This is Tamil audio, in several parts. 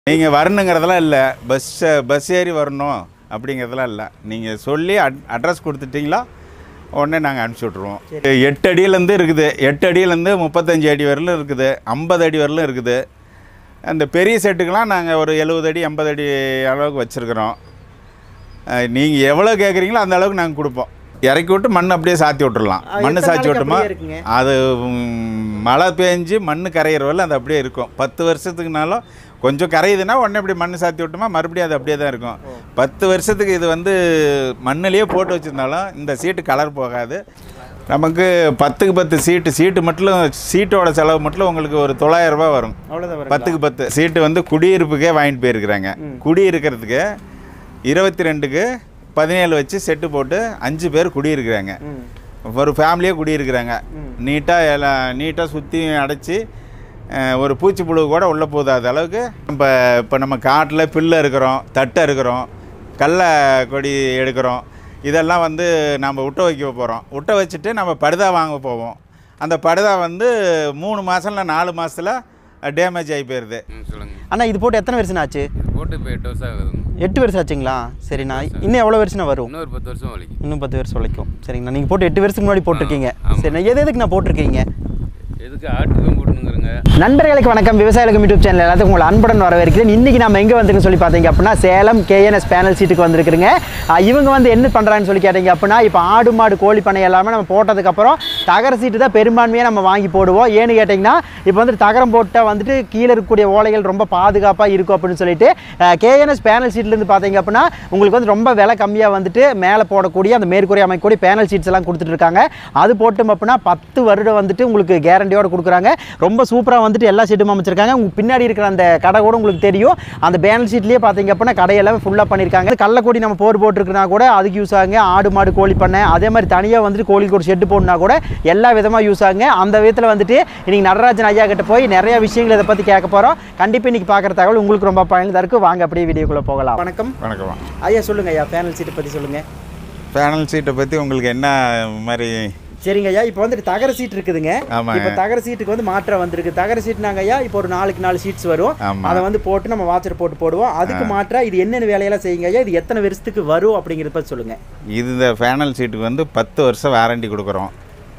நீங்கள் வரணுங்கிறதெல்லாம் இல்லை பஸ் பஸ் ஏறி வரணும் அப்படிங்கிறதெல்லாம் இல்லை நீங்கள் சொல்லி அட் அட்ரஸ் கொடுத்துட்டிங்களா உடனே நாங்கள் அனுப்பிச்சி விட்ருவோம் எட்டு அடியிலேருந்து இருக்குது எட்டு அடியிலேருந்து முப்பத்தஞ்சு அடி வரலும் இருக்குது ஐம்பது அடி வரலும் இருக்குது அந்த பெரிய செட்டுக்கெலாம் நாங்கள் ஒரு எழுபது அடி எண்பது அடி அளவுக்கு வச்சுருக்குறோம் நீங்கள் எவ்வளோ கேட்குறீங்களோ அந்த அளவுக்கு நாங்கள் கொடுப்போம் இறக்கி விட்டு மண் அப்படியே சாத்தி விட்டுறலாம் ஆ, மண் எத்தனை சாத்தி நாளைக்கு விட்டோமா அப்படியே இருக்குங்க? அது ம், மழை பெஞ்சு மண் கரையிற வரல அது அப்படியே இருக்கும் பத்து வருஷத்துக்குனாலும் கொஞ்சம் கரையுதுன்னா உடனே இப்படி மண் சாத்தி விட்டோமா மறுபடியும் அது அப்படியே தான் இருக்கும் பத்து வருஷத்துக்கு இது வந்து மண்ணிலேயே போட்டு வச்சுருந்தாலும் இந்த சீட்டு கலர் போகாது நமக்கு பத்துக்கு பத்து சீட்டு சீட்டு மட்டும் சீட்டோட செலவு மட்டும் உங்களுக்கு ஒரு தொள்ளாயிரம் ரூபாய் வரும் அவ்வளோதான் வரும் பத்துக்கு பத்து சீட்டு வந்து குடியிருப்புக்கே வாங்கிட்டு போயிருக்கிறாங்க குடியிருக்கிறதுக்கு இருபத்தி ரெண்டுக்கு பதினேழு வச்சு செட்டு போட்டு அஞ்சு பேர் குடியிருக்கிறாங்க ம் ஒரு ஃபேமிலியே குடியிருக்கிறாங்க நீட்டாக எல்லாம் நீட்டாக சுற்றி அடைச்சி அஹ், ஒரு பூச்சி புழு கூட உள்ளே போதாத அளவுக்கு இப்போ இப்போ நம்ம காட்டில் பில்லை இருக்கிறோம் தட்டை இருக்கிறோம் கடல கொடி எடுக்கிறோம் இதெல்லாம் வந்து நம்ம விட்ட வைக்க போகிறோம் விட்ட வச்சுட்டு நம்ம படுதா வாங்க போவோம் அந்த படுதா வந்து மூணு மாதம் இல்லை நாலு மாதத்தில் டேமேஜ் ஆகி போயிடுது ம் சொல்லுங்க அண்ணா இது போட்டு எத்தனை வருஷம் ஆச்சு இது போட்டு இப்போ எட்டு வருஷம் ஆகுதுங்க எட்டு வருஷம் ஆச்சுங்களா சரிண்ணா இன்னும் எவ்வளோ வருஷம் வரும் இன்னொரு பத்து வருஷம் வலிக்கும் இன்னும் பத்து வருஷம் வரைக்கும் சரிங்கண்ணா நீங்கள் போட்டு எட்டு வருஷத்துக்கு முன்னாடி போட்டிருக்கீங்க ஆமா. சரிண்ணா எது எதுக்கு நான் போட்டிருக்கீங்க எதுக்கு ஆட்டுக்கும் போட்டுனுங்கிறங்க நண்பர்களுக்கு வணக்கம் விவசாயிகளுக்கு யூடியூப் சேனல் எல்லாத்துக்கும் உங்களை அன்புடன் வரவேற்கிறேன் இன்னைக்கு நம்ம எங்கே வந்திருக்கோம் சொல்லி பார்த்தீங்க அப்படின்னா சேலம் கேஎன்எஸ் பேனல் சீட்டுக்கு வந்திருக்குறங்க அஹ் இவங்க வந்து என்ன பண்ணுறாங்கன்னு சொல்லி கேட்டீங்க அப்படின்னா இப்போ ஆடு மாடு கோழி பண்ணை எல்லாமே நம்ம போட்டதுக்கப்புறம் தகர சீட்டு தான் பெரும்பான்மையாக நம்ம வாங்கி போடுவோம் ஏன்னு கேட்டிங்கன்னா இப்போ வந்துட்டு தகரம் போட்டால் வந்துட்டு கீழே இருக்கக்கூடிய ஓலைகள் ரொம்ப பாதுகாப்பாக இருக்கும் அப்படின்னு சொல்லிட்டு கேஎன்எஸ் பேனல் சீட்லேருந்து பார்த்தீங்க அப்படின்னா உங்களுக்கு வந்து ரொம்ப விலை கம்மியாக வந்துட்டு மேலே போடக்கூடிய அந்த மேற்கூரை அமைக்கக்கூடிய பேனல் சீட்ஸ் எல்லாம் கொடுத்துட்டு இருக்காங்க அது போட்டும் அப்படின்னா பத்து வருடம் வந்துட்டு உங்களுக்கு கேரண்டியோட கொடுக்குறாங்க ரொம்ப சூப்பராக வந்துட்டு எல்லா சீட்டும் அமைச்சிருக்காங்க உங்களுக்கு பின்னாடி இருக்கிற அந்த கடை கூட உங்களுக்கு தெரியும் அந்த பேனல் சீட்லேயே பார்த்தீங்க அப்படின்னா கடை எல்லாமே ஃபுல்லாக பண்ணியிருக்காங்க கள்ளக்கூடி நம்ம போர் போட்டிருக்கனா கூட அதுக்கு யூஸ் ஆகுங்க ஆடு மாடு கோழி பண்ணை அதே மாதிரி தனியாக வந்துட்டு கோழிக்கு ஒரு ஷெட்டு போடணும்னா கூட எல்லா விதமாக யூஸ் ஆகுங்க அந்த விதத்தில் வந்துட்டு இன்னைக்கு நடராஜன் ஐயா கிட்ட போய் நிறைய விஷயங்கள் இதை பற்றி கேட்க போகிறோம் கண்டிப்பாக இன்னைக்கு பார்க்குற தகவல் உங்களுக்கு ரொம்ப பயனுள்ளதாக இருக்குது வாங்க அப்படியே வீடியோக்குள்ளே போகலாம் வணக்கம் வணக்கம் ஐயா சொல்லுங்க ஐயா பேனல் சீட்டை பற்றி சொல்லுங்கள் பேனல் சீட்டை பற்றி உங்களுக்கு என்ன மாதிரி சரிங்க ஐயா இப்போ வந்துட்டு தகர சீட் இருக்குதுங்க ஆமாங்க. இப்போ தகர சீட்டுக்கு வந்து மாற்றம் வந்திருக்கு தகர சீட் நாங்க ஐயா இப்போ ஒரு நாளுக்கு நாலு சீட்ஸ் வரும் ஆமா. அதை வந்து போட்டு நம்ம வாட்சர் போட்டு போடுவோம் அதுக்கு மாற்றா இது என்னென்ன வேலையெல்லாம் செய்யுங்க ஐயா இது எத்தனை வருஷத்துக்கு வரும் அப்படிங்கிறத பத்தி சொல்லுங்க இது இந்த பேனல் சீட்டுக்கு வந்து பத்து வருஷம் வாரண்டி கொடுக்குறோம்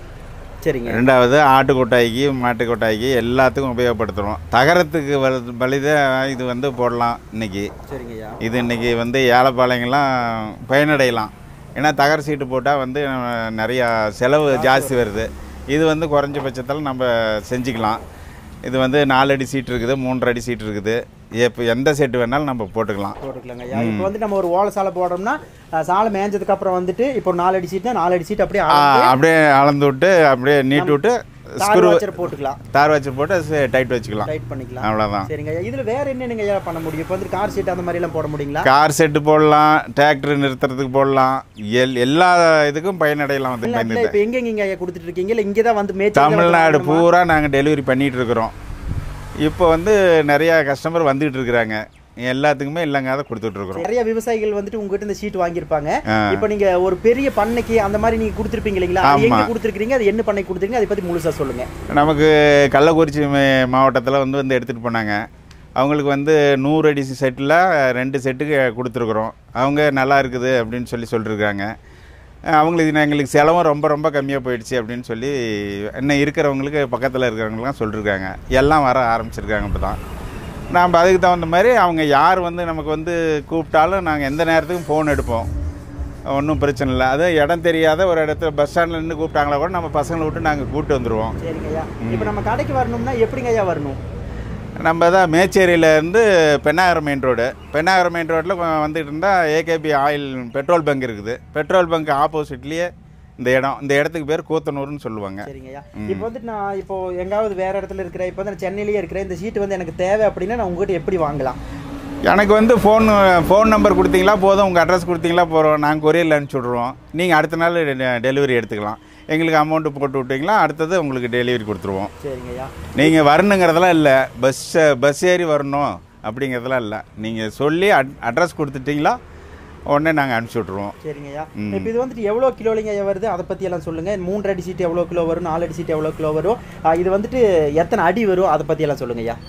சரிங்க ரெண்டாவது ஆட்டு கொட்டாய்க்கு மாட்டு கொட்டாய்க்கு எல்லாத்துக்கும் உபயோகப்படுத்துகிறோம் தகரத்துக்கு வலு- வலிதான் இது வந்து போடலாம் இன்னைக்கு சரிங்க ஐயா இது இன்னைக்கு வந்து ஏழைப்பாளையங்கள்லாம் பயனடையலாம் ஏன்னா தகர சீட்டு போட்டால் வந்து அஹ், நிறையா செலவு ஜாஸ்தி வருது இது வந்து குறைஞ்சபட்சத்தில் நம்ம செஞ்சுக்கலாம் இது வந்து நாலு அடி சீட் இருக்குது மூன்றரை அடி சீட் இருக்குது இப்போ எந்த செட்டு வேணாலும் நம்ம போட்டுக்கலாம் போட்டுக்கலாங்க ஐயா இப்போ வந்து நம்ம ஒரு ஓலை சாலை போடுறோம்னா அஹ், சாலை மேய்ஞ்சதுக்கு அப்புறம் வந்துட்டு இப்போ ஒரு நாலு அடி சீட்னா நாலு அடி சீட் அப்படியே ஆ, அப்படியே அளந்து விட்டு அப்படியே நீட்டு விட்டு ஸ்க்ரூ வாட்சர் போட்டுக்கலாம் தார் வச்சு போட்டு டைட் வச்சுக்கலாம் டைட் பண்ணிக்கலாம் அவ்வளோதான் சரிங்க ஐயா இதுல வேற என்னென்னங்க ஐயா பண்ண முடியும் இப்போ வந்து கார் சீட் அந்த மாதிரி எல்லாம் போட முடியுங்களா கார் செட்டு போடலாம் டிராக்டர் நிறுத்துறதுக்கு போடலாம் எல் எல்லா இதுக்கும் பயனடையலாம் வந்து இல்ல பயன்படுத்த இப்போ எங்கெங்க ஐயா கொடுத்துட்டு இருக்கீங்க இல்லை இங்கே தான் வந்து மேய்ச்சல் தமிழ்நாடு பூரா நாங்கள் டெலிவரி பண்ணிட்டு இருக்கிறோம் இப்போ வந்து நிறையா கஸ்டமர் வந்துகிட்டு இருக்கிறாங்க எல்லாத்துக்குமே இல்லைங்க அதை கொடுத்துட்ருக்குறோம் நிறைய விவசாயிகள் வந்துட்டு உங்ககிட்ட இந்த ஷீட் வாங்கியிருப்பாங்க ஆ. இப்போ நீங்க ஒரு பெரிய பண்ணைக்கு அந்த மாதிரி நீங்க கொடுத்துருப்பீங்க இல்லைங்களா அது எங்க ஆமா. கொடுத்துருக்கீங்க அது என்ன பண்ணை கொடுத்துருக்கீங்க அதை பத்தி முழுசா சொல்லுங்க நமக்கு கள்ளக்குறிச்சி மாவட்டத்தில் வந்து வந்து எடுத்துகிட்டு போனாங்க அவங்களுக்கு வந்து நூறு அடி செட்டில் ரெண்டு செட்டுக்கு கொடுத்துருக்குறோம் அவங்க நல்லா இருக்குது அப்படின்னு சொல்லி சொல்லியிருக்காங்க அவங்களுக்கு இது எங்களுக்கு செலவும் ரொம்ப ரொம்ப கம்மியாக போயிடுச்சு அப்படின்னு சொல்லி இன்னும் இருக்கிறவங்களுக்கு பக்கத்தில் இருக்கிறவங்கலாம் சொல்லியிருக்காங்க எல்லாம் வர ஆரம்பிச்சிருக்காங்க இப்போ தான் நாம் அதுக்கு தகுந்த மாதிரி அவங்க யார் வந்து நமக்கு வந்து கூப்பிட்டாலும் நாங்கள் எந்த நேரத்துக்கும் ஃபோன் எடுப்போம் ஒன்றும் பிரச்சனை இல்லை அது இடம் தெரியாத ஒரு இடத்துல பஸ் ஸ்டாண்டில் நின்று கூப்பிட்டாங்களா கூட நம்ம பசங்களை விட்டு நாங்கள் கூப்பிட்டு வந்துடுவோம் சரிங்க ஐயா இப்போ நம்ம கடைக்கு வரணும்னா எப்படிங்க ஐயா வரணும் நம்ம தான் மேச்சேரியிலேருந்து Pennagaram main road Pennagaram main ரோட்டில் வந்துட்டு இருந்தால் ஏகேபி ஆயில் பெட்ரோல் பங்க் இருக்குது பெட்ரோல் பங்க் ஆப்போசிட்லேயே இந்த இடம் இந்த இடத்துக்கு பேர் கூத்தனூர்னு சொல்லுவாங்க சரிங்க ஐயா இப்போ வந்துட்டு நான் இப்போ எங்காவது வேற இடத்துல இருக்கிறேன் இப்போ வந்து நான் சென்னையிலேயே இருக்கிறேன் இந்த ஷீட் வந்து எனக்கு தேவை அப்படின்னா நான் உங்ககிட்ட எப்படி வாங்கலாம் எனக்கு வந்து ஃபோன் ஃபோன் நம்பர் கொடுத்தீங்களா போதும் உங்கள் அட்ரஸ் கொடுத்தீங்களா போகிறோம் நாங்கள் கொரியரில் அனுப்பிச்சி விட்ருவோம் நீங்கள் அடுத்த நாள் டெலிவரி எடுத்துக்கலாம் எங்களுக்கு அமௌண்ட்டு போட்டு விட்டிங்களா அடுத்தது உங்களுக்கு டெலிவரி கொடுத்துருவோம் சரிங்க ஐயா நீங்கள் வரணுங்கிறதெல்லாம் இல்லை பஸ் பஸ் ஏறி வரணும் அப்படிங்கிறதெல்லாம் இல்லை நீங்கள் சொல்லி அட் அட்ரஸ் கொடுத்துட்டிங்களா உடனே நாங்கள் அனுப்பிச்சி விட்ருவோம் சரிங்க ஐயா இப்போ இது வந்துட்டு எவ்வளோ கிலோலிங்க ஐயா வருது அதை பற்றி எல்லாம் சொல்லுங்க மூன்று அடி சீட் எவ்வளோ கிலோ வரும் நாலு அடி சீட் எவ்வளோ கிலோ வரும் ஆ, இது வந்துட்டு எத்தனை அடி வரும் அதை பற்றி எல்லாம் சொல்லுங்க ஐயா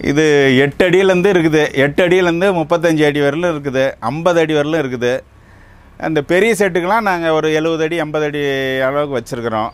இது எட்டு அடியிலேருந்து இருக்குது எட்டு அடியிலேருந்து முப்பத்தஞ்சு அடி வரலும் இருக்குது ஐம்பது அடி வரலும் இருக்குது அந்த பெரிய செட்டுக்கெலாம் நாங்கள் ஒரு எழுபது அடி எண்பது அடி அளவுக்கு வச்சுருக்குறோம்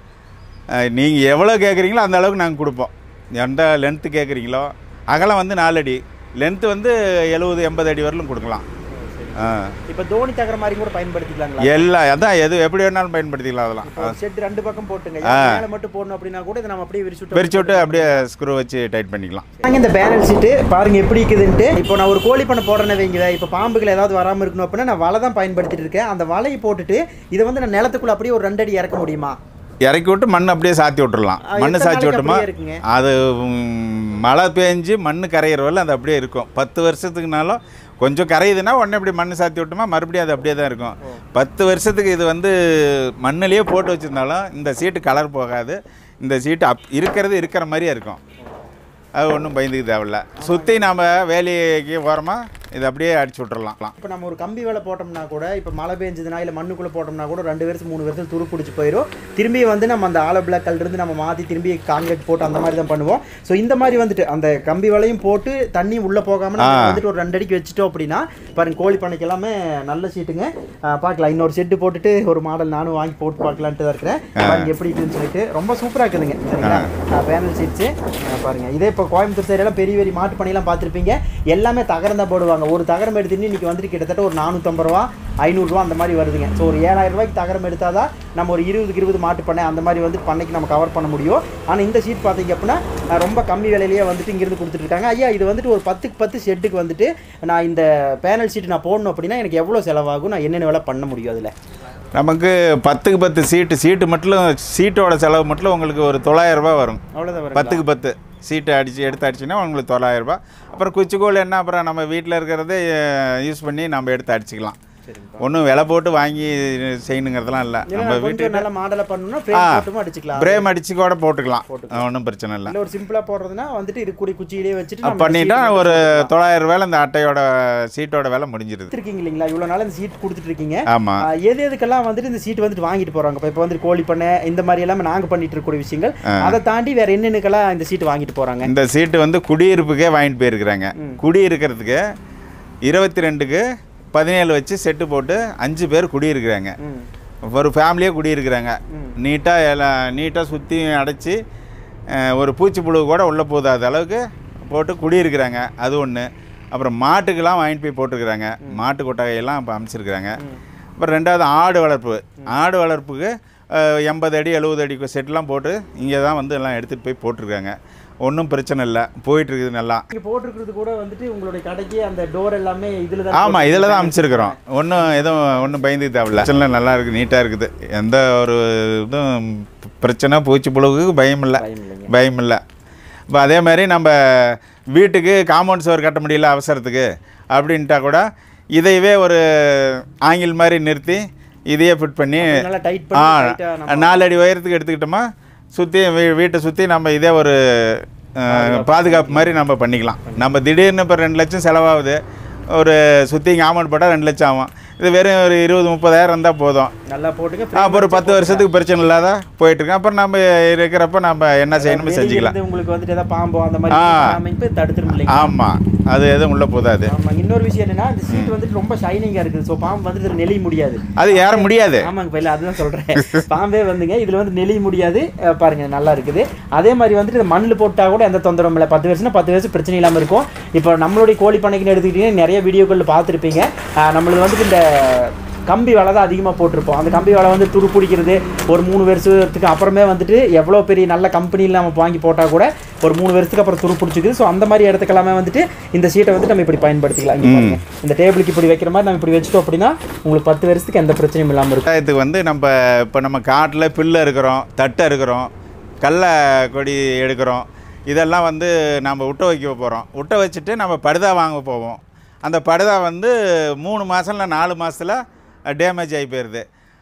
நீங்கள் எவ்வளோ கேட்குறீங்களோ அந்த அளவுக்கு நாங்கள் கொடுப்போம் எந்த லென்த்து கேட்குறீங்களோ அகலம் வந்து நாலு அடி லென்த்து வந்து எழுபது எண்பது அடி வரலும் கொடுக்கலாம் ஆ இப்போ தோனி தகர மாதிரி கூட பயன்படுத்திக்கலாங்களா எல்லாம் அதான் எது எப்படி வேணாலும் பயன்படுத்திக்கலாம் அதெல்லாம் இப்போ செட் ரெண்டு பக்கம் போட்டுங்க ஆ. மேலே மட்டும் போடணும் அப்படின்னா கூட இதை நம்ம அப்படியே விரிச்சு பிரிச்சு விட்டு அப்படியே ஸ்க்ரூ வச்சு டைட் பண்ணிக்கலாம் நாங்கள் இந்த பேனல் சீட்டு பாருங்க எப்படி இருக்குதுன்ட்டு இப்போ நான் ஒரு கோழி பண்ண போடுறேன்னு வைங்க இப்போ பாம்புகள் ஏதாவது வராமல் இருக்கணும் அப்படின்னா நான் வலை தான் பயன்படுத்திட்டு இருக்கேன் அந்த வலையை போட்டுட்டு இதை வந்து நான் நிலத்துக்குள்ள அப்படியே ஒரு ரெண்டு அடி இறக்க முடியுமா இறக்கி விட்டு மண் அப்படியே சாத்தி விட்டுறலாம் ஆ, மண் எத்தனை சாத்தி நாளைக்கு விட்டோமா அப்படியே இருக்குங்க? அது ம், மழை பெஞ்சு மண் கரையிற வரல அது அப்படியே இருக்கும் பத்து வருஷத்துக்குனாலும் கொஞ்சம் கரையுதுன்னா உடனே இப்படி மண் சாத்தி விட்டோமா மறுபடியும் அது அப்படியே தான் இருக்கும் பத்து வருஷத்துக்கு இது வந்து மண்ணிலேயே போட்டு வச்சுருந்தாலும் இந்த சீட்டு கலர் போகாது இந்த சீட்டு அப் இருக்கிறது இருக்கிற மாதிரியே இருக்கும் அது ஒன்றும் பயந்துக்க தேவையில்ல சுற்றி நாம் வேலைக்கு ஓரமாக இதை அப்படியே அடிச்சு விட்டுறலாம் இப்போ நம்ம ஒரு கம்பி வேலை போட்டோம்னா கூட இப்போ மழை பெஞ்சதுனா இல்லை மண்ணுக்குள்ளே போட்டோம்னா கூட ரெண்டு வருஷம் மூணு வருஷம் துரு பிடிச்சி போயிடும் திரும்பி வந்து நம்ம அந்த ஆல பிளாக்கல் இருந்து நம்ம மாற்றி திரும்பி காங்கிரீட் போட்டு அந்த மாதிரி தான் பண்ணுவோம் ஸோ இந்த மாதிரி வந்துட்டு அந்த கம்பி வலையும் போட்டு தண்ணி உள்ளே போகாமல் நம்ம ஆ. வந்துட்டு ஒரு ரெண்டு அடிக்கு வச்சுட்டோம் அப்படின்னா பாருங்க கோழி பண்ணைக்கு எல்லாமே நல்ல சீட்டுங்க ஆ, பார்க்கலாம் இன்னொரு செட்டு போட்டுட்டு ஒரு மாடல் நானும் வாங்கி போட்டு பார்க்கலான்ட்டு தான் இருக்கிறேன் பாருங்க எப்படி இருக்குன்னு சொல்லிட்டு ரொம்ப சூப்பராக இருக்குதுங்க சரிங்களா பேனல் சீட்ஸு பாருங்க இதே இப்போ கோயம்புத்தூர் சைடு எல்லாம் பெரிய பெரிய மாட்டு பண்ணையெல்லாம் பார்த்துருப்பீங்க எல்லாமே தகரம் தான் போடுவாங்க ஒரு தகரம் எடுத்துட்டு இன்னைக்கு வந்துட்டு கிட்டத்தட்ட ஒரு நானூற்றம்பது ரூபா ஐநூறுரூவா அந்த மாதிரி வருதுங்க ஸோ ஒரு ஏழாயிரம் ரூபாய்க்கு தகரம் எடுத்தால் தான் நம்ம ஒரு இருபதுக்கு இருபது மாட்டு பண்ணை அந்த மாதிரி வந்து பண்ணைக்கு நம்ம கவர் பண்ண முடியும் ஆனால் இந்த ஷீட் பார்த்தீங்க அப்படின்னா அஹ், ரொம்ப கம்மி விலையிலேயே வந்துட்டு இங்கிருந்து கொடுத்துட்ருக்காங்க ஐயா இது வந்துட்டு ஒரு பத்துக்கு பத்து ஷெட்டுக்கு வந்துட்டு நான் இந்த பேனல் ஷீட் நான் போடணும் அப்படின்னா எனக்கு எவ்வளோ செலவாகும் நான் என்னென்ன வேலை பண்ண முடியும் அதில் நமக்கு பத்துக்கு பத்து சீட்டு சீட்டு மட்டும் சீட்டோட செலவு மட்டும் உங்களுக்கு ஒரு தொள்ளாயிரம் ரூபாய் வரும் அவ்வளோதான் வரும் பத்துக்கு பத்து சீட்டை அடித்து எடுத்து அடிச்சிங்கன்னா உங்களுக்கு தொள்ளாயிரம் ரூபாய் அப்புறம் குச்சிக்கோல் என்ன அப்புறம் நம்ம வீட்டில் இருக்கிறதே யூஸ் பண்ணி நம்ம எடுத்து அடிச்சுக்கலாம் சரிங்க ஒன்றும் விலை போட்டு வாங்கி செய்யணுங்கிறதெல்லாம் இல்லை நம்ம கொஞ்சம் வீட்டுக்கு நல்ல மாடலை பண்ணணும்னா ஆ. ஃப்ரேம் போட்டும் அடிச்சுக்கலாம் பிரேம் அடிச்சு கூட போட்டுக்கலாம் ஒன்றும் பிரச்சனை இல்லை இல்ல ஒரு சிம்பிளா போடுறதுன்னா வந்துட்டு இது கூடி குச்சியிலே வச்சுட்டு நம்ம பண்ணிட்டா seat ஒரு தொள்ளாயிரம் ரூபாயில் இந்த அட்டையோட சீட்டோட விலை முடிஞ்சிருது கொடுத்துருக்கீங்க இல்லைங்களா இவ்வளோ நாள் இந்த சீட் கொடுத்துட்டு இருக்கீங்க ஆமாம் ஆ, எது எதுக்கெல்லாம் வந்துட்டு இந்த சீட் வந்துட்டு வாங்கிட்டு போறாங்க இப்போ இப்போ வந்து கோழி பண்ணை இந்த மாதிரி எல்லாமே நாங்க பண்ணிட்டு இருக்கக்கூடிய விஷயங்கள் அதை தாண்டி வேற என்னென்னக்கெல்லாம் இந்த சீட் வாங்கிட்டு போறாங்க இந்த சீட்டு வந்து குடியிருப்புக்கே வாங்கிட்டு போயிருக்கிறாங்க குடியிருக்கிறதுக்கு இருபத்தி ரெண்டுக்கு பதினேழு வச்சு செட்டு போட்டு அஞ்சு பேர் குடியிருக்கிறாங்க ம். ஒரு ஃபேமிலியே குடியிருக்கிறாங்க நீட்டாக எல்லாம் நீட்டாக சுற்றி அடைச்சி ஒரு பூச்சிப்புழு கூட உள்ளே போதாத அளவுக்கு போட்டு குடியிருக்கிறாங்க அது ஒன்று அப்புறம் மாட்டுக்கெல்லாம் வாங்கிட்டு போய் போட்டிருக்கிறாங்க மாட்டு கொட்டகையெல்லாம் இப்போ அமைச்சிருக்கிறாங்க அப்புறம் ரெண்டாவது ஆடு வளர்ப்பு ஆடு வளர்ப்புக்கு அஹ், எண்பது அடி எழுபது அடி செட்லாம் போட்டு இங்கே தான் வந்து எல்லாம் எடுத்துகிட்டு போய் போட்டிருக்காங்க ஒன்றும் பிரச்சனை இல்லை போயிட்டுருக்குது நல்லா நீங்க போட்டிருக்கிறது கூட வந்துட்டு உங்களுடைய கடைக்கு அந்த டோர் எல்லாமே இதுல தான் ஆமாம் இதில் தான் அமைச்சிருக்கிறோம் ஒன்றும் எதுவும் ஒன்றும் பயந்துக்கு தேவையில்ல பிரச்சனை நல்லா இருக்குது நீட்டாக இருக்குது எந்த ஒரு இதுவும் பிரச்சனை பூச்சி புழுவுக்கு பயம் இல்லை பயம் இல்லைங்க. பயம் இல்லை இப்போ அதே மாதிரி நம்ம வீட்டுக்கு காம்பவுண்ட் சுவர் கட்ட முடியல அவசரத்துக்கு அப்படின்ட்டா கூட இதையவே ஒரு ஆங்கிள் மாதிரி நிறுத்தி இதையே ஃபிட் பண்ணி நல்லா டைட் ஆ பண்ணி டைட்டா நம்ம நாலு அடி உயரத்துக்கு எடுத்துக்கிட்டோமா சுற்றி வீ வீட்டை சுற்றி நம்ம இதே ஒரு அஹ், பாதுகாப்பு மாதிரி நம்ம பண்ணிக்கலாம் நம்ம திடீர்னு இப்போ ரெண்டு லட்சம் செலவாகுது ஒரு சுற்றி காம்பவுண்ட் போட்டால் ரெண்டு லட்சம் ஆகும் இது வெறும் ஒரு இருபது முப்பதாயிரம் இருந்தால் போதும் நல்லா போட்டுங்க அப்புறம் ஒரு பத்து வருஷத்துக்கு பிரச்சனை இல்லாத போயிட்டுருக்கோம் அப்புறம் நம்ம இருக்கிறப்ப நம்ம என்ன செய்யணுமோ வெளிய செஞ்சுக்கலாம் இருந்து உங்களுக்கு வந்துட்டு ஏதாவது பாம்போ அந்த மாதிரி ஆ. அமைப்பு தடுத்துரும் இல்லைங்க ஆமாம் அது எதுவும் உள்ளே போதாது ஆமாங்க இன்னொரு விஷயம் என்னன்னா இந்த சீட் வந்துட்டு ரொம்ப ஷைனிங்கா இருக்குது ஸோ பாம்பு வந்துட்டு இதுல நெளிய முடியாது அது ஏற முடியாது ஆமாங்க பையில அதுதான் சொல்றேன் பாம்பே வந்துங்க இதுல வந்து நெளிய முடியாது அஹ் பாருங்க நல்லா இருக்குது அதே மாதிரி வந்துட்டு இது மண்ணில் போட்டா கூட எந்த தொந்தரவும் இல்லை பத்து வருஷம்னா பத்து வருஷம் பிரச்சனை இல்லாம இருக்கும் இப்போ நம்மளுடைய கோழி பண்ணைக்குன்னு எடுத்துக்கிட்டீங்கன்னா நிறைய வீடியோக்களில் பார்த்துருப்பீங்க அஹ் நம்மளுது வந்துட்டு இந்த கம்பி வலை தான் அதிகமாக போட்டிருப்போம் அந்த கம்பி வலை வந்து துரு பிடிக்கிறது ஒரு மூணு வருஷத்துக்கு அப்புறமே வந்துட்டு எவ்வளோ பெரிய நல்ல கம்பெனியில் நம்ம வாங்கி போட்டால் கூட ஒரு மூணு வருஷத்துக்கு அப்புறம் துரு பிடிச்சிக்குது ஸோ அந்த மாதிரி இடத்துக்கெல்லாமே வந்துட்டு இந்த சீட்டை வந்துட்டு நம்ம இப்படி பயன்படுத்திக்கலாம் இங்க பாருங்க. இந்த டேபிளுக்கு இப்படி வைக்கிற மாதிரி நம்ம இப்படி வச்சுட்டோம் அப்படின்னா உங்களுக்கு பத்து வருஷத்துக்கு எந்த பிரச்சனையும் இல்லாமல் இருக்கும் விவசாயத்துக்கு வந்து நம்ம இப்போ நம்ம காட்டில் பில்லு இருக்கிறோம் தட்டை இருக்கிறோம் கடல கொடி எடுக்கிறோம் இதெல்லாம் வந்து நம்ம விட்ட வைக்க போகிறோம் விட்ட வச்சுட்டு நம்ம படுதா வாங்க போவோம் அந்த படுதா வந்து மூணு மாதம் இல்லை நாலு மாதத்தில் டேமேஜ் ஆகி போயிடுது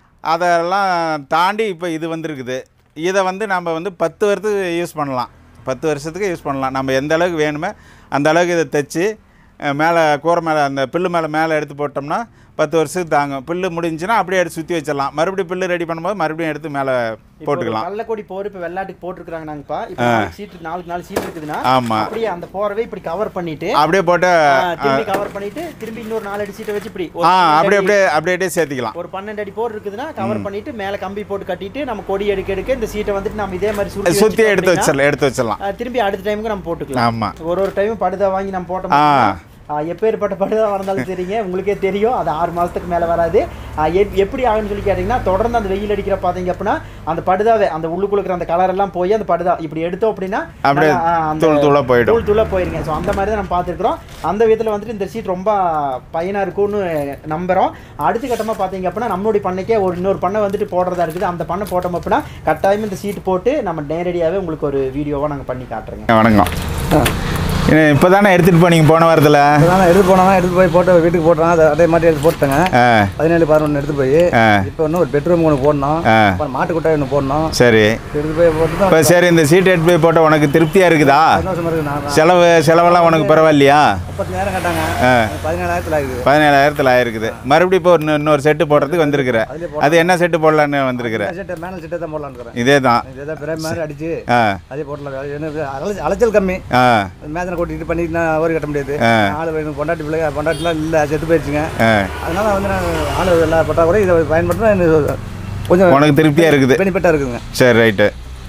அதெல்லாம் தாண்டி இப்போ இது வந்திருக்குது இதை வந்து நம்ம வந்து பத்து வருஷத்துக்கு யூஸ் பண்ணலாம் பத்து வருஷத்துக்கு யூஸ் பண்ணலாம் நம்ம எந்த அளவுக்கு வேணுமோ அந்த அளவுக்கு இதை தைச்சி மேலே கூரை மேலே அந்த பில்லு மேலே மேலே எடுத்து போட்டோம்னா பத்து வருஷத்துக்கு தாங்கும் பில்லு முடிஞ்சுன்னா அப்படியே எடுத்து சுற்றி வச்சிடலாம் மறுபடியும் பில்லு ரெடி பண்ணும்போது மறுபடியும் எடுத்து மேலே போட்டுக்கலாம் கள்ளக்கொடி போர் இப்போ வெள்ளாட்டுக்கு போட்டிருக்காங்க நாங்கப்பா இப்போ நாளைக்கு சீட் நாளுக்கு நாலு சீட் இருக்குதுன்னா ஆமாம் அப்படியே அந்த போறவே இப்படி கவர் பண்ணிட்டு அப்படியே போட்டு ஆ, திரும்பி கவர் பண்ணிட்டு திரும்பி இன்னொரு நாலு அடி சீட்டை வச்சு இப்படி ஒரு ஆ பன்னெண்டு அப்படியே அடி- அப்படியே அப்படியே அப்படியே சேர்த்திக்கலாம் ஒரு பன்னெண்டு அடி போர் இருக்குதுன்னா கவர் பண்ணிட்டு மேல கம்பி போட்டு கட்டிட்டு நம்ம கொடி எடுக்க எடுக்க இந்த சீட்டை வந்துட்டு நம்ம இதே மாதிரி சுருட்டி சுற்றி வச்சுட்டோம் எடுத்து அப்படின்னா, வச்சிடலாம் எடுத்து வச்சிடலாம் ஆ, திரும்பி அடுத்த டைமுக்கு நம்ம போட்டுக்கலாம் ஆமாம் ஒரு ஒரு டைமும் படுதா வாங்கி நம்ம போட்டோம் ஆ. அப்படின்னா, ஆ, எப்பேற்பட்ட படுதா இருந்தாலும் சரிங்க உங்களுக்கே தெரியும் அது ஆறு மாதத்துக்கு மேலே வராது ஆ, எப்- எப்படி ஆகுன்னு சொல்லி கேட்டிங்கன்னா தொடர்ந்து அந்த வெயில் அடிக்கிற பார்த்தீங்க அப்படின்னா அந்த படுதாவே அந்த உள்ளுக்குள்ள இருக்கிற அந்த கலர் எல்லாம் போய் அந்த படுதா இப்படி எடுத்தோம் அப்படின்னா அப்படியே நல்லா, ஆ, அந்த தூள் தூளாக போயிடும் தூள் தூளாக போயிருங்க ஸோ அந்த மாதிரி தான் நம்ம பார்த்துருக்குறோம் அந்த விதத்தில் வந்துட்டு இந்த சீட் ரொம்ப பயனாக இருக்கும்னு நம்புகிறோம் அடுத்த கட்டமாக பார்த்தீங்க அப்படின்னா நம்மளுடைய பண்ணைக்கே ஒரு இன்னொரு பண்ணை வந்துட்டு போடுறதா இருக்குது அந்த பண்ணை போட்டோம் அப்படின்னா கட்டாயம் இந்த சீட் போட்டு நம்ம நேரடியாகவே உங்களுக்கு ஒரு வீடியோவாக நாங்கள் பண்ணி காட்டுறோங்க வணக்கம் இப்போ தானே எடுத்துகிட்டு போனீங்க போன வாரத்தில் அதனால எடுத்து போனாங்க எடுத்து போய் போட்டு வீட்டுக்கு போட்டோம் அதை அதே மாதிரி எடுத்து போட்டாங்க ஆ பதினேழு பதினொன்று எடுத்து போய் ஆ. இப்போ இன்னும் ஒரு பெட்ரூம் ஒன்று போடணும் ஆ. அப்புறம் மாட்டு கொட்டாய் ஒன்று போடணும் சரி எடுத்து போய் போட்டு இப்போ தான் சரி இந்த சீட் எடுத்து போய் போட்டால் உனக்கு திருப்தியாக இருக்குதா சந்தோஷமா இருக்கு நான் செலவு செலவெல்லாம் உனக்கு பரவாயில்லையா முப்பத்தஞ்சாயிரம் கேட்டாங்க ஆ. பதினேழாயிரத்தில் ஆகுது பதினேழாயிரத்தில் ஆயிருக்குது மறுபடியும் இப்போ ஒரு இன்னொரு செட்டு போடுறதுக்கு வந்திருக்கிற அதுலேயே அது என்ன செட்டு போடலான்னு வந்திருக்கிற செட்டை மேனல் செட்டை தான் போடலான்னு இருக்கிறேன் இதே தான் இதே பிரே மாதிரி அடிச்சு ஆ அதே போட்டலாம் அது என்ன அலைச்சல் அலைச்சல் கம்மி ஆ மேதனை கொட்டிட்டு பண்ணிட்டு நான் ஓரி கட்ட முடியாது ஆ. ஆள் வேணும் பொண்டாட்டி பிள்ளை பொண்டாட்டிலாம் இல்லை செத்து போயிடுச்சுங்க ஆ அதனால வந்து நான் ஆள் எல்லாம் பட்டா கூட இதை பயன்படுத்தினா எனக்கு கொஞ்சம் உனக்கு திருப்தியாக இருக்குது பெனிஃபிட்டாக இருக்குங்க சரி ரைட்டு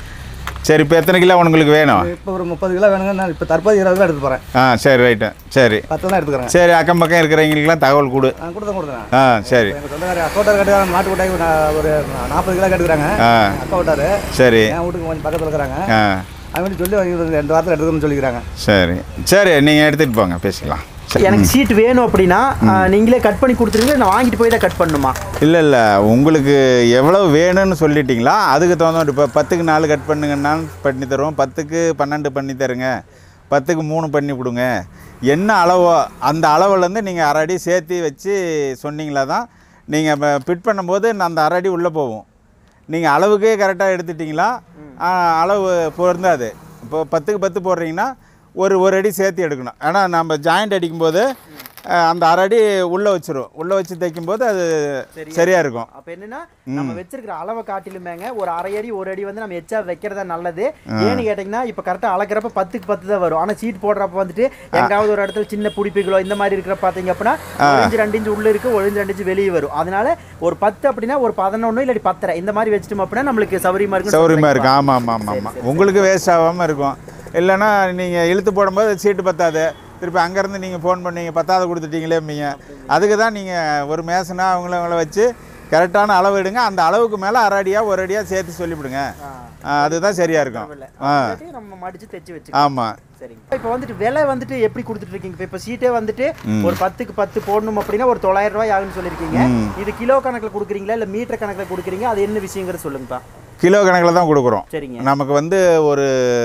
சரி இப்போ எத்தனை கிலோ உங்களுக்கு வேணும் இப்போ ஒரு முப்பது கிலோ வேணுங்க நான் இப்போ தற்போது இருபது கிலோ எடுத்து போகிறேன் ஆ சரி ரைட்டு சரி பத்து தான் எடுத்துக்கிறேன் சரி அக்கம் பக்கம் இருக்கிறவங்களுக்குலாம் தகவல் கொடு நான் கொடுத்தேன் கொடுத்தேன் ஆ சரி எங்கள் சொந்தக்கார அக்கா வீட்டார் கட்டுறாங்க மாட்டு கொட்டாய் நான் ஒரு நாற்பது கிலோ கட்டுக்கிறாங்க ஆ அக்கா வீட்டார் சரி என் வீட்டுக்கு கொஞ்சம் பக்கத்தில் இருக்கிறாங்க ஆ அவங்க சொல்லி அவங்க ரெண்டு வாரத்தில் எடுத்துக்கணும்னு சொல்லிக்கிறாங்க சரி சரி நீங்கள் எடுத்துகிட்டு போங்க பேசிக்கலாம் சரி. எனக்கு சீட் வேணும் அப்படின்னா ஆ, நீங்களே கட் பண்ணி கொடுத்துருங்க நான் வாங்கிட்டு போய் தான் கட் பண்ணணுமா இல்லை இல்லை உங்களுக்கு எவ்வளோ வேணும்னு சொல்லிட்டீங்களா அதுக்கு தகுந்த இப்போ பத்துக்கு நாலு கட் பண்ணுங்கன்னாலும் பண்ணி தருவோம் பத்துக்கு பன்னெண்டு பண்ணி தருங்க பத்துக்கு மூணு பண்ணி கொடுங்க என்ன அளவோ அந்த அளவுலேருந்து நீங்கள் அரை அடி சேர்த்து வச்சு சொன்னீங்களா தான் நீங்கள் ஃபிட் பண்ணும்போது அந்த அரை அடி உள்ளே போகும் நீங்கள் அளவுக்கே கரெக்டாக எடுத்துட்டிங்களா ஆ, அளவு பொருந்தாது இப்போ பத்துக்கு பத்து போடுறீங்கன்னா ஒரு ஒரு அடி சேர்த்து எடுக்கணும் ஆனால் நம்ம ஜாயிண்ட் அடிக்கும்போது ஆ, அந்த அரை அடி உள்ளே வச்சிரும் உள்ளே வச்சு தைக்கும்போது அது சரியாக இருக்கும் அப்ப என்னன்னா நம்ம வச்சிருக்கிற அளவை காட்டிலுமேங்க ஒரு அரை அடி ஒரு அடி வந்து நம்ம எச்சா வைக்கிறதா நல்லது ஏன்னு கேட்டீங்கன்னா இப்ப கரெக்டா அளக்கிறப்ப பத்துக்கு பத்து தான் வரும் ஆனா சீட் போடுறப்ப வந்துட்டு எங்காவது ஒரு இடத்துல சின்ன புடிப்புகளோ இந்த மாதிரி இருக்கிற பாத்தீங்க அப்படின்னா ஒரு இன்ச்சு ரெண்டு இன்ச்சு உள்ள இருக்கு ஒரு இன்ச்சு ரெண்டு இன்ச்சு வெளியே வரும் அதனால ஒரு பத்து அப்படின்னா ஒரு பதினொன்னு இல்லாட்டி பத்தரை இந்த மாதிரி வச்சிட்டோம் அப்படின்னா நம்மளுக்கு சௌரியமா இருக்கும் சௌரியமாக இருக்கும் ஆமாம் ஆமாம் ஆமாம் ஆமாம் உங்களுக்கு வேஸ்ட் ஆகாமல் இருக்கும் இல்லைன்னா நீங்கள் இழுத்து போடும்போது சீட்டு பத்தாது திருப்பி அங்கேருந்து நீங்கள் ஃபோன் பண்ணீங்க பத்தாவது கொடுத்துட்டீங்களேம்பீங்க அதுக்கு தான் நீங்கள் ஒரு மேசனா அவங்கள அவங்கள வச்சு கரெக்டான அளவு எடுங்க அந்த அளவுக்கு மேலே அரை அடியாக ஒரு அடியாக சேர்த்து சொல்லிவிடுங்க ஆ, அதுதான் சரியாக இருக்கும் ஆ இல்லாட்டி நம்ம மடிச்சு தைச்சு வச்சுக்கலாம் ஆமாம் சரிங்க இப்போ வந்துட்டு விலை வந்துட்டு எப்படி கொடுத்துட்டு இருக்கீங்க இப்போ சீட்டே வந்துட்டு ஒரு பத்துக்கு பத்து போடணும் அப்படின்னா ஒரு தொள்ளாயிரம் ரூபாய் ஆகுன்னு சொல்லியிருக்கீங்க இது கிலோ கணக்கில் கொடுக்குறீங்களா இல்லை மீட்டர் கணக்கில் கொடுக்குறீங்க அது என்ன விஷயங்கிறத சொல்லுங்கப்பா கிலோ கணக்கில் தான் கொடுக்குறோம் சரிங்க நமக்கு வந்து ஒரு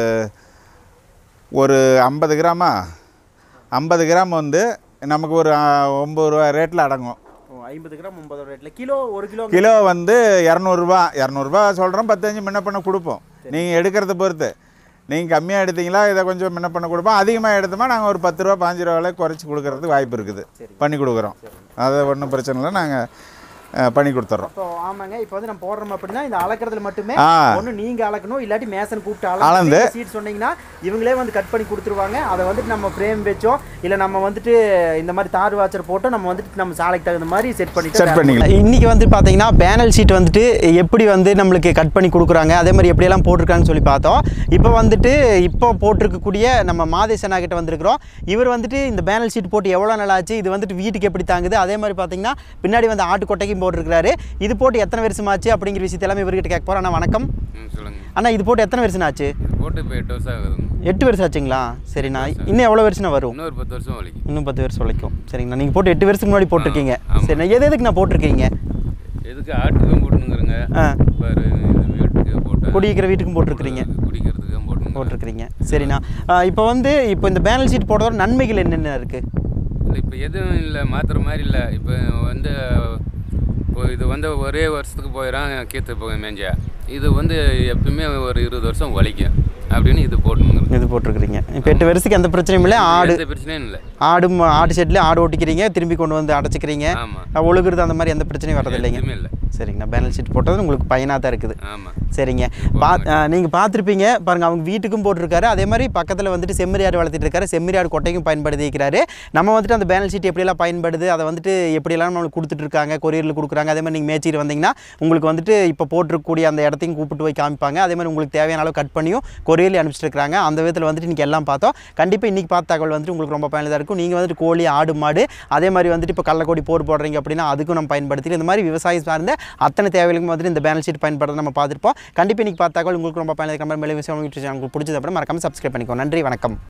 ஒரு ஐம்பது கிராமா ஐம்பது கிராம் வந்து நமக்கு ஒரு ஆ, ஒம்பது ரூபா ரேட்டில் அடங்கும் ஓ, ஐம்பது கிராம் ஒன்பது ரேட்ல கிலோ ஒரு கிலோ கிலோ வந்து இரநூறுபா இரநூறுபா சொல்கிறோம் பத்தஞ்சு முன்ன பண்ண கொடுப்போம் நீங்கள் எடுக்கிறத பொறுத்து நீங்கள் கம்மியாக எடுத்தீங்களா இதை கொஞ்சம் முன்ன பண்ண கொடுப்போம் அதிகமாக எடுத்தோமா நாங்கள் ஒரு பத்து ரூபா பாஞ்சு ரூபாவில குறைச்சி கொடுக்கறதுக்கு வாய்ப்பு இருக்குது பண்ணி கொடுக்குறோம் அது ஒன்றும் பிரச்சனை இல்லை நாங்கள் பண்ணி கொடுத்துட்றோம் இப்போ ஆமாங்க இப்போ வந்து நம்ம போடுறோம் அப்படின்னா இந்த அளக்கிறதுல மட்டுமே ஆ. ஒண்ணு நீங்க அளக்கணும் இல்லாட்டி மேசன் கூப்பிட்டு அளந்து. அளந்து சீட் சொன்னீங்கன்னா இவங்களே வந்து கட் பண்ணி கொடுத்துருவாங்க அதை வந்துட்டு நம்ம ஃப்ரேம் வச்சோ இல்ல நம்ம வந்துட்டு இந்த மாதிரி தார் வாச்சர் போட்டோ நம்ம வந்துட்டு நம்ம சாலைக்கு தகுந்த மாதிரி செட் பண்ணிட்டு Set பண்ணிக்கலாம். இன்னைக்கு வந்து பாத்தீங்கன்னா பேனல் சீட் வந்துட்டு எப்படி வந்து நம்மளுக்கு கட் பண்ணி கொடுக்குறாங்க அதே மாதிரி எப்படியெல்லாம் போட்டிருக்காங்கன்னு சொல்லி பார்த்தோம் இப்போ வந்துட்டு இப்போ போட்டிருக்கக்கூடிய நம்ம மாதேசனா கிட்ட வந்திருக்கிறோம் இவர் வந்துட்டு இந்த பேனல் சீட் போட்டு எவ்வளோ நாள் ஆச்சு இது வந்துட்டு வீட்டுக்கு எப்படி தாங்குது அதே மாதிரி பார்த்தீங்கன்னா பின்னாடி வந்து ஆட்டு கொட்டைக்கும் போட்டிருக்கிறாரு இது போட்டு எத்தனை வருஷம் ஆச்சு அப்படிங்கிற விஷயத்தை எல்லாமே இவர்கிட்ட கேட்க போகிறோம் அண்ணா வணக்கம் ம் சொல்லுங்க அண்ணா இது போட்டு எத்தனை வருஷம் ஆச்சு இது போட்டு இப்போ எட்டு வருஷம் ஆகுதுங்க எட்டு வருஷம் ஆச்சுங்களா சரிண்ணா இன்னும் எவ்வளோ வருஷம் வரும் இன்னொரு பத்து வருஷம் வலிக்கும் இன்னும் பத்து வருஷம் வரைக்கும் சரிங்கண்ணா நீங்கள் போட்டு எட்டு வருஷத்துக்கு முன்னாடி போட்டிருக்கீங்க ஆமா. சரிண்ணா எது எதுக்கு நான் போட்டிருக்கீங்க எதுக்கு ஆட்டுக்கும் போட்டுனுங்கிறங்க ஆ பாரு இது வீட்டுக்கு போட்டு குடிக்கிற வீட்டுக்கும் போட்டிருக்கிறீங்க குடிக்கிறதுக்கு போட்டுங்க போட்டிருக்கிறீங்க சரிண்ணா இப்போ வந்து இப்போ இந்த பேனல் சீட் போடுறதோட நன்மைகள் என்னென்ன இருக்குது இல்லை இப்போ எதுவும் இல்லை மாத்திர மாதிரி இல்லை இப்போ வந்து இப்போ இது வந்து ஒரே வருஷத்துக்கு போயிடும் கீத்து போய் மேஞ்சா இது வந்து எப்பவுமே ஒரு இருபது வருஷம் உழைக்கும் அப்படின்னு இது போட்டுங்கிறது இது போட்டிருக்கிறீங்க இப்போ எட்டு வருஷத்துக்கு எந்த பிரச்சனையும் இல்லை ஆடு எந்த பிரச்சனையும் இல்லை ஆடு ம- ஆட்டு ஷெட்லேயே ஆடு ஓட்டிக்கிறீங்க திரும்பி கொண்டு வந்து அடைச்சிக்கிறீங்க ஆமாம் ஒழுகுறது அந்த மாதிரி எந்த பிரச்சனையும் வரது இல்லைங்க எதுவுமே இல்லை சரிங்கண்ணா பேனல் ஷீட் போட்டது உங்களுக்கு பயனாக தான் இருக்குது ஆமாம் சரிங்க பா நீங்கள் பார்த்துருப்பீங்க பாருங்கள் அவங்க வீட்டுக்கும் போட்டிருக்காரு அதே மாதிரி பக்கத்தில் வந்துட்டு செம்மறி ஆடு வளர்த்திட்டு இருக்காரு செம்மறி ஆடு கொட்டைக்கும் பயன்படுத்திக்கிறாரு நம்ம வந்துட்டு அந்த பேனல் ஷீட் எப்படியெல்லாம் பயன்படுது அதை வந்துட்டு எப்படியெல்லாம் நம்மளுக்கு கொடுத்துட்டு இருக்காங்க கொரியரில் கொடுக்குறாங்க அதே மாதிரி நீங்கள் மேய்ச்சிட்டு வந்தீங்கன்னா உங்களுக்கு வந்துட்டு இப்போ போட்டிருக்கக்கூடிய அந்த இடத்தையும் கூப்பிட்டு போய் காமிப்பாங்க அதே மாதிரி உங்களுக்கு தேவையான அளவு கட் பண்ணியும் கொரியரில் அனுப்பிச்சிட்டு இருக்காங்க அந்த விதத்தில் வந்துட்டு இன்றைக்கி எல்லாம் பார்த்தோம் கண்டிப்பாக இன்றைக்கி பார்த்த தகவல் வந்துட்டு உங்களுக்கு ரொம்ப பயனுள்ளதாக இருக்கும் நீங்கள் வந்துட்டு கோழி ஆடு மாடு அதே மாதிரி வந்துட்டு இப்போ கள்ளக்கோடி போர் போடுறீங்க அப்படின்னா அதுக்கும் நம்ம பயன்படுத்தி இந்த மாதிரி விவசாயம் சார்ந்த அத்தனை தேவைகளுக்கும் வந்துட்டு இந்த பேனல் ஷீட் பயன்படுறத நம்ம பார்த்துருப்போம் கண்டிப்பாக இன்றைக்கி பார்த்த தகவல் உங்களுக்கு ரொம்ப பயனுள்ள மேலே விஷயம் உங்களுக்கு பிடிச்சது அப்புறம் மறக்காம சப்ஸ்கிரைப் பண்ணிக்கோ நன்றி வணக்கம்